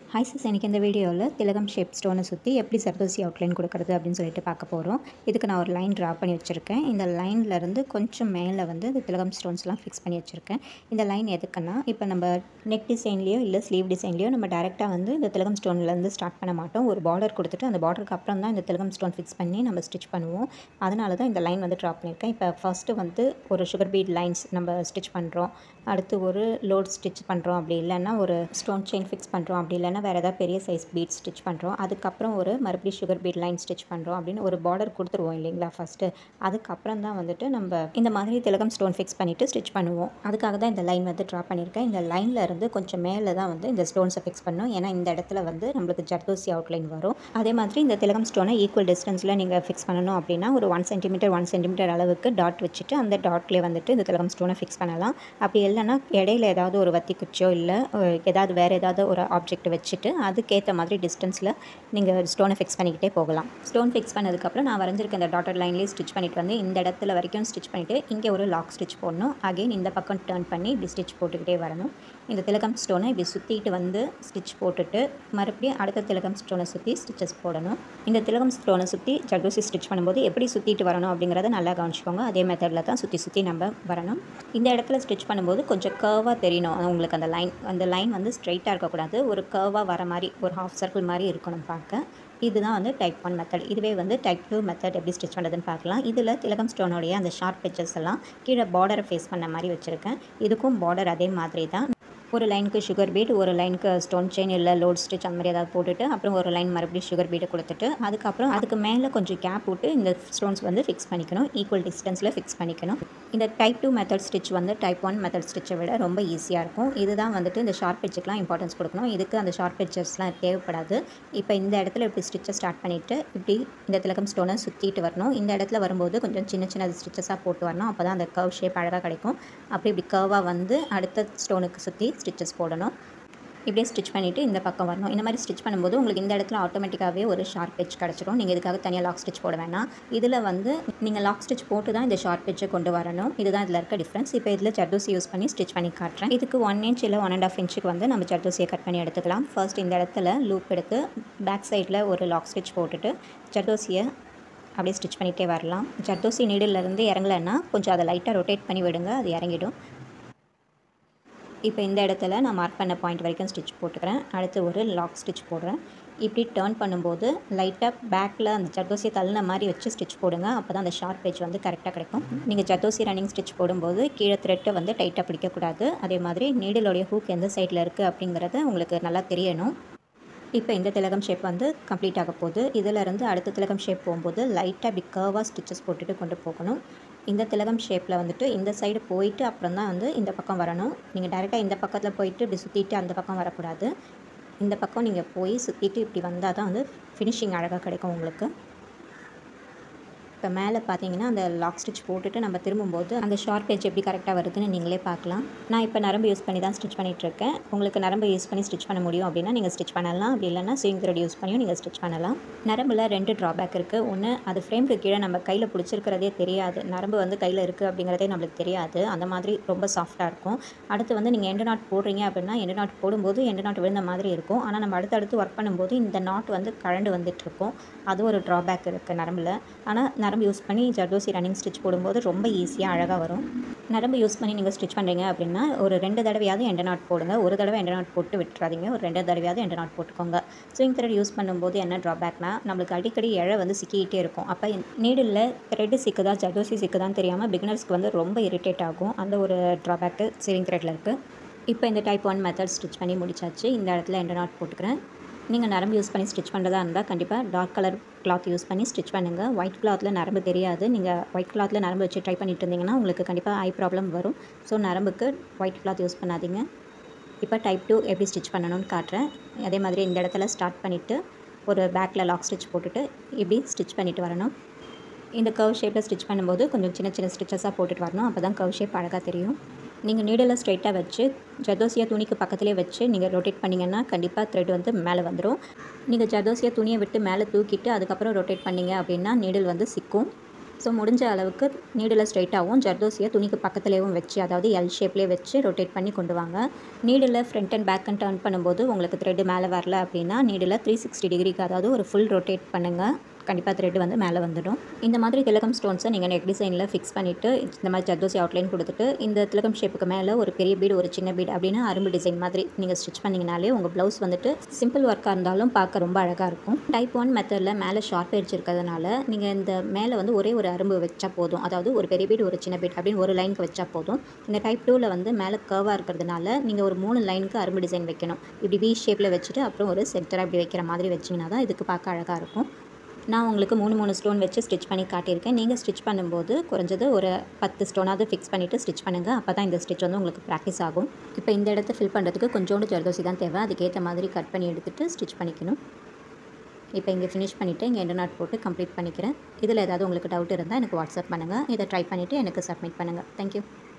hi sis எனக்கு இந்த வீடியோவில் திலகம் ஷேப் ஸ்டோனை சுற்றி எப்படி சர்தோசி அவுட்லைன் கொடுக்குறது அப்படின்னு சொல்லிட்டு பார்க்க போகிறோம் இதுக்கு நான் ஒரு லைன் ட்ரா பண்ணி வச்சுருக்கேன் இந்த லைன்லேருந்து கொஞ்சம் மேலே வந்து இந்த திலகம் ஸ்டோன்ஸ்லாம் ஃபிக்ஸ் பண்ணி வச்சுருக்கேன் இந்த லைன் எதுக்குன்னா இப்போ நம்ம நெக் டிசைன்லேயோ இல்லை ஸ்லீவ் டிசைன்லேயோ நம்ம டேரெக்டாக வந்து இந்த திலகம் ஸ்டோன்லேருந்து ஸ்டார்ட் பண்ண மாட்டோம் ஒரு பார்டர் கொடுத்துட்டு அந்த பார்டருக்கு அப்புறம் தான் இந்த திலகம் ஸ்டோன் ஃபிக்ஸ் பண்ணி நம்ம ஸ்டிச் பண்ணுவோம் அதனால தான் இந்த லைன் வந்து ட்ரா பண்ணியிருக்கேன் இப்போ ஃபஸ்ட்டு வந்து ஒரு சுகர் பீட் லைன்ஸ் நம்ம ஸ்டிச் பண்ணுறோம் அடுத்து ஒரு லோட் ஸ்டிச் பண்ணுறோம் அப்படி இல்லைன்னா ஒரு ஸ்டோன் செயின் ஃபிக்ஸ் பண்ணுறோம் அப்படி இல்லைன்னா வேறு ஏதாவது பெரிய சைஸ் பீட் ஸ்டிச் பண்ணுறோம் அதுக்கப்புறம் ஒரு மறுபடியும் சுகர் பீட் லைன் ஸ்டிச் பண்ணுறோம் அப்படின்னு ஒரு பார்டர் கொடுத்துருவோம் இல்லைங்களா ஃபஸ்ட்டு அதுக்கப்புறம் தான் வந்துட்டு நம்ம இந்த மாதிரி திலகம் ஸ்டோன் ஃபிக்ஸ் பண்ணிவிட்டு ஸ்டிச் பண்ணுவோம் அதுக்காக தான் இந்த லைன் வந்து ட்ரா பண்ணியிருக்கேன் இந்த லைனில் இருந்து கொஞ்சம் மேலே தான் வந்து இந்த ஸ்டோன்ஸை ஃபிக்ஸ் பண்ணணும் ஏன்னா இந்த இடத்துல வந்து நம்மளுக்கு ஜர்தோசி அவுட்லைன் வரும் அதே மாதிரி இந்த திலகம் ஸ்டோனை ஈக்குவல் டிஸ்டன்ஸில் நீங்கள் ஃபிக்ஸ் பண்ணணும் அப்படின்னா ஒரு ஒன் சென்டிமீட்டர் ஒன் சென்டிமீட்டர் அளவுக்கு டாட் வச்சுட்டு அந்த டாட்லேயே வந்துட்டு இந்த திலகம் ஸ்டோனை ஃபிக்ஸ் பண்ணலாம் அப்படி இல்லைன்னா இடையில ஏதாவது ஒரு வத்தி குச்சியோ இல்லை அஹ், ஏதாவது வேறு ஏதாவது ஒரு ஆப்ஜெக்ட் வச்சுட்டு அதுக்கேற்ற மாதிரி டிஸ்டன்ஸில் நீங்கள் ஸ்டோனை ஃபிக்ஸ் பண்ணிக்கிட்டே போகலாம் ஸ்டோன் ஃபிக்ஸ் பண்ணதுக்கப்புறம் நான் வரைஞ்சிருக்க இந்த டாட்டர் லைன்லேயே ஸ்டிச் பண்ணிட்டு வந்து இந்த இடத்துல வரைக்கும் ஸ்டிச் பண்ணிவிட்டு இங்கே ஒரு லாக் ஸ்டிச் போடணும் அகைன் இந்த பக்கம் டர்ன் பண்ணி இப்படி ஸ்டிச் போட்டுக்கிட்டே வரணும் இந்த திலகம் ஸ்டோனை இப்படி சுற்றிட்டு வந்து ஸ்டிச் போட்டுட்டு மறுபடியும் அடுத்த திலகம் ஸ்டோனை சுற்றி ஸ்டிச்சஸ் போடணும் இந்த திலகம் ஸ்டோனை சுற்றி ஜர்தோசி ஸ்டிச் பண்ணும்போது எப்படி சுற்றிட்டு வரணும் அப்படிங்கிறத நல்லா கவனிச்சுக்கோங்க அதே மெத்தடில் தான் சுற்றி சுற்றி நம்ம வரணும் இந்த இடத்துல ஸ்டிச் பண்ணும்போது கொஞ்சம் கர்வாக தெரியணும் உங்களுக்கு அந்த லைன் அந்த லைன் வந்து ஸ்ட்ரைட்டாக இருக்கக்கூடாது ஒரு கர்வாக வர மாதிரி ஒரு ஹாஃப் சர்க்கிள் மாதிரி இருக்கணும் பார்க்க இதுதான் வந்து டைப் ஒன் மெத்தட் இதுவே வந்து டைப் டூ மெத்தட் எப்படி ஸ்டிச் பண்ணுறதுன்னு பார்க்கலாம் இதில் திலகம் ஸ்டோனோடைய அந்த ஷார்ப் பிச்சர்ஸ் எல்லாம் கீழே பார்டரை ஃபேஸ் பண்ண மாதிரி வச்சுருக்கேன் இதுக்கும் பார்டர் அதே மாதிரி தான் ஒரு லைனுக்கு சுகர் பீட் ஒரு லைனுக்கு ஸ்டோன் செயின் இல்லை லோட் ஸ்டிச் அந்த மாதிரி ஏதாவது போட்டுட்டு அப்புறம் ஒரு லைன் மறுபடியும் சுகர் பீடை கொடுத்துட்டு அதுக்கப்புறம் அதுக்கு மேலே கொஞ்சம் கேப் விட்டு இந்த ஸ்டோன்ஸ் வந்து ஃபிக்ஸ் பண்ணிக்கணும் ஈக்குவல் டிஸ்டன்ஸில் ஃபிக்ஸ் பண்ணிக்கணும் இந்த டைப் டூ மெத்தட் ஸ்டிச் வந்து டைப் ஒன் மெத்தட் ஸ்டிச்சை விட ரொம்ப ஈஸியாக இருக்கும் இதுதான் வந்துட்டு இந்த ஷார்ப் பிச்சுக்கெலாம் இம்பார்ட்டன்ஸ் கொடுக்கணும் இதுக்கு அந்த ஷார்ப் பிச்சர்ஸ்லாம் தேவைப்படாது இப்போ இந்த இடத்துல இப்படி ஸ்டிச்சை ஸ்டார்ட் பண்ணிவிட்டு இப்படி இந்த திலகம் ஸ்டோனை சுற்றிட்டு வரணும் இந்த இடத்துல வரும்போது கொஞ்சம் சின்ன சின்ன ஸ்டிச்சஸாக போட்டு வரணும் அப்போ தான் அந்த கர்வ் ஷேப் அழகாக கிடைக்கும் அப்படி இப்படி கர்வாக வந்து அடுத்த ஸ்டோனுக்கு சுற்றி ஸ்டிச்சஸ் போடணும் இப்படியே ஸ்டிச் பண்ணிவிட்டு இந்த பக்கம் வரணும் இந்த மாதிரி ஸ்டிச் பண்ணும்போது உங்களுக்கு இந்த இடத்துல ஆட்டோமேட்டிக்காகவே ஒரு ஷார்ப் பிச் கிடச்சிரும் நீங்கள் இதுக்காக தனியாக லாக் ஸ்டிச் போட வேணாம் இதில் வந்து நீங்கள் லாக் ஸ்டிச் போட்டு தான் இந்த ஷார்ப் பிச்சை கொண்டு வரணும் இதுதான் இதில் இருக்க டிஃப்ரென்ஸ் இப்போ இதில் ஜர்தோசி யூஸ் பண்ணி ஸ்டிச் பண்ணி காட்டுறேன் இதுக்கு ஒன் இன்ச் இல்லை ஒன் அண்ட் ஆஃப் இன்ச்சுக்கு வந்து நம்ம ஜர்தோசியை கட் பண்ணி எடுத்துக்கலாம் ஃபர்ஸ்ட் இந்த இடத்துல லூப் எடுத்து பேக் சைடில் ஒரு லாக் ஸ்டிச் போட்டுட்டு ஜர்தோசியை அப்படியே ஸ்டிச் பண்ணிகிட்டே வரலாம் ஜர்தோசி நீடிலிருந்து இறங்கலைன்னா கொஞ்சம் அதை லைட்டாக ரொட்டேட் பண்ணி விடுங்க அது இறங்கிடும் இப்போ இந்த இடத்துல நான் மார்க் பண்ண பாயிண்ட் வரைக்கும் ஸ்டிச் போட்டுக்கிறேன் அடுத்து ஒரு லாக் ஸ்டிச் போடுறேன் இப்படி டேர்ன் பண்ணும்போது லைட்டாக பேக்கில் அந்த ஜர்தோசியை தள்ளின மாதிரி வச்சு ஸ்டிச் போடுங்க அப்போ தான் அந்த ஷார்ப் பேஜ் வந்து கரெக்டாக கிடைக்கும் நீங்கள் ஜர்தோசி ரன்னிங் ஸ்டிச் போடும்போது கீழே த்ரெட்டை வந்து டைட்டாக பிடிக்கக்கூடாது அதே மாதிரி நீடிலோடைய ஹூக் எந்த சைடில் இருக்குது அப்படிங்கிறது உங்களுக்கு நல்லா தெரியணும் இப்போ இந்த திலகம் ஷேப் வந்து கம்ப்ளீட் ஆக போகுது இதிலிருந்து அடுத்த திலகம் ஷேப் போகும்போது லைட்டாக இப்படி கர்வாக ஸ்டிச்சஸ் போட்டுட்டு கொண்டு போகணும் இந்த திலகம் ஷேப்பில் வந்துட்டு இந்த சைடு போயிட்டு அப்புறம் தான் வந்து இந்த பக்கம் வரணும் நீங்கள் டேரெக்டாக இந்த பக்கத்தில் போயிட்டு இப்படி சுற்றிட்டு அந்த பக்கம் வரக்கூடாது இந்த பக்கம் நீங்கள் போய் சுற்றிட்டு இப்படி வந்தால் தான் வந்து ஃபினிஷிங் அழகாக கிடைக்கும் உங்களுக்கு இப்போ மேலே பார்த்தீங்கன்னா அந்த லாக் ஸ்டிச் போட்டுட்டு நம்ம திரும்பும்போது அந்த ஷார்ப் பேஜ் எப்படி கரெக்டாக வருதுன்னு நீங்களே பார்க்கலாம் நான் இப்போ நரம்பு யூஸ் பண்ணி தான் ஸ்டிச் பண்ணிகிட்ருக்கேன் உங்களுக்கு நரம்பு யூஸ் பண்ணி ஸ்டிச் பண்ண முடியும் அப்படின்னா நீங்கள் ஸ்டிச் பண்ணலாம் அப்படி இல்லைன்னா ஸ்விங் த்ரெட் யூஸ் பண்ணியும் நீங்கள் ஸ்டிச் பண்ணலாம் நரம்பில் ரெண்டு ட்ராபேக் இருக்குது ஒன்று அது ஃப்ரேம்க்கு கீழே நம்ம கையில் பிடிச்சிருக்கிறதே தெரியாது நரம்பு வந்து கையில் இருக்குது அப்படிங்கிறதே நம்மளுக்கு தெரியாது அந்த மாதிரி ரொம்ப சாஃப்டாக இருக்கும் அடுத்து வந்து நீங்கள் எண்டு நாட் போடுறீங்க அப்படின்னா எண்டு நாட் போடும்போது எண்டு நாட் விழுந்த மாதிரி இருக்கும் ஆனால் நம்ம அடுத்தடுத்து ஒர்க் பண்ணும்போது இந்த நாட் வந்து கழண்டு வந்துட்டு இருக்கும் அது ஒரு ட்ராபேக் இருக்குது நரம்பில் ஆனால் நரம்பு யூஸ் பண்ணி ஜர்தோசி ரன்னிங் ஸ்டிச் போடும்போது ரொம்ப ஈஸியாக அழகாக வரும் நரம்பு யூஸ் பண்ணி நீங்கள் ஸ்டிச் பண்ணுறீங்க அப்படின்னா ஒரு ரெண்டு தடவையாவது எண்டு நாட் போடுங்க ஒரு தடவை எண்டு நாட் போட்டு விட்டுறாதீங்க ஒரு ரெண்டு தடவையாவது எண்டு நாட் போட்டுக்கோங்க ஸ்விங் த்ரெட் யூஸ் பண்ணும்போது என்ன ட்ராபேக்னா நம்மளுக்கு அடிக்கடி இழை வந்து சிக்கிக்கிட்டே இருக்கும் அப்போ நீடில் த்ரெட்டு சிக்குதா ஜர்தோசி சிக்குதான்னு தெரியாமல் பிகினர்ஸ்க்கு வந்து ரொம்ப இரிட்டேட் ஆகும் அந்த ஒரு ட்ராபேக்கு ஸ்விங் த்ரெட்டில் இருக்குது இப்போ இந்த டைப் ஒன் மெத்தட் ஸ்டிச் பண்ணி முடிச்சாச்சு இந்த இடத்துல எண்டு நாட் போட்டுக்கிறேன் நீங்கள் நரம்பு யூஸ் பண்ணி ஸ்டிச் பண்ணுறதா இருந்தால் கண்டிப்பாக டார்க் கலர் கிளாத் யூஸ் பண்ணி ஸ்டிச் பண்ணுங்கள் ஒயிட் கிளாத்தில் நரம்பு தெரியாது நீங்கள் ஒயிட் கிளாத்தில் நரம்பு வச்சு ட்ரை பண்ணிட்டு இருந்தீங்கன்னா உங்களுக்கு கண்டிப்பாக ஐ ப்ராப்ளம் வரும் ஸோ நரம்புக்கு ஒயிட் கிளாத் யூஸ் பண்ணாதீங்க இப்போ டைப் டூ எப்படி ஸ்டிச் பண்ணணும்னு காட்டுறேன் அதே மாதிரி இந்த இடத்துல ஸ்டார்ட் பண்ணிவிட்டு ஒரு பேக்கில் லாக் ஸ்டிச் போட்டுட்டு இப்படி ஸ்டிச் பண்ணிட்டு வரணும் இந்த கர்வ் ஷேப்பில் ஸ்டிச் பண்ணும்போது கொஞ்சம் சின்ன சின்ன ஸ்டிச்சஸாக போட்டுட்டு வரணும் அப்போ தான் கர்வ் ஷேப் அழகாக தெரியும் நீங்கள் நீடில் ஸ்ட்ரைட்டாக வச்சு ஜதோசியா துணிக்கு பக்கத்துலேயே வச்சு நீங்கள் ரொட்டேட் பண்ணிங்கன்னா கண்டிப்பாக த்ரெட் வந்து மேலே வந்துடும் நீங்கள் ஜதோசியா துணியை விட்டு மேலே தூக்கிட்டு அதுக்கப்புறம் ரொட்டேட் பண்ணீங்க அப்படின்னா நீடில் வந்து சிக்கும் ஸோ முடிஞ்ச அளவுக்கு நீடில் ஸ்ட்ரைட்டாகவும் ஜர்தோசியை துணிக்கு பக்கத்துலேயும் வச்சு அதாவது எல் ஷேப்லேயே வச்சு ரொட்டேட் பண்ணி கொண்டு வாங்க needle front and back and turn பண்ணும்போது உங்களுக்கு த்ரெட்டு மேலே வரல அப்படின்னா நீடில் த்ரீ சிக்ஸ்டி டிகிரிக்கு அதாவது ஒரு ஃபுல் ரொட்டேட் பண்ணுங்கள் கண்டிப்பாக த்ரெட் வந்து மேலே வந்துடும் இந்த மாதிரி திலகம் ஸ்டோன்ஸை நீங்கள் நெக் டிசைனில் ஃபிக்ஸ் பண்ணிவிட்டு இந்த மாதிரி ஜர்தோசி அவுட்லைன் கொடுத்துட்டு இந்த திலகம் ஷேப்புக்கு மேலே ஒரு பெரிய பீடு ஒரு சின்ன பீடு அப்படின்னு அரும்பு டிசைன் மாதிரி நீங்கள் ஸ்டிச் பண்ணிங்கனாலே உங்கள் ப்ளவுஸ் வந்துட்டு சிம்பிள் ஒர்க்காக இருந்தாலும் பார்க்க ரொம்ப அழகாக இருக்கும் டைப் ஒன் மெத்தடில் மேலே ஷார்ப் எட்ஜ் இருக்கிறதுனால நீங்கள் இந்த மேலே வந்து ஒரே ஒரு அரும்பு வச்சா போதும் அதாவது ஒரு பெரிய பீடு ஒரு சின்ன பீடு அப்படின்னு ஒரு லைனுக்கு வச்சா போதும் இந்த டைப் டூவில் வந்து மேலே கர்வாக இருக்கிறதுனால நீங்கள் ஒரு மூணு லைனுக்கு அரும்பு டிசைன் வைக்கணும் இப்படி வி ஷேப்பில் வச்சுட்டு அப்புறம் ஒரு சென்டராக இப்படி வைக்கிற மாதிரி வச்சிங்கன்னா தான் இதுக்கு பார்க்க அழகாக இருக்கும் நான் உங்களுக்கு மூணு மூணு ஸ்டோன் வச்சு ஸ்டிச் பண்ணி காட்டியிருக்கேன் நீங்கள் ஸ்டிச் பண்ணும்போது குறைஞ்சது ஒரு பத்து ஸ்டோனாவது ஃபிக்ஸ் பண்ணிவிட்டு ஸ்டிச் பண்ணுங்கள் அப்போ தான் இந்த ஸ்டிச் வந்து உங்களுக்கு ப்ராக்டிஸ் ஆகும் இப்போ இந்த இடத்த ஃபில் பண்ணுறதுக்கு கொஞ்சோண்டு ஜர்தோசி தான் தேவை அதுக்கேற்ற மாதிரி கட் பண்ணி எடுத்துகிட்டு ஸ்டிச் பண்ணிக்கணும் இப்போ இங்கே ஃபினிஷ் பண்ணிவிட்டு இங்கே எண்டு நாட் போட்டு கம்ப்ளீட் பண்ணிக்கிறேன் இதில் ஏதாவது உங்களுக்கு டவுட் இருந்தால் எனக்கு வாட்ஸ்அப் பண்ணுங்கள் இதை ட்ரை பண்ணிவிட்டு எனக்கு சப்மிட் பண்ணுங்கள் தேங்க்யூ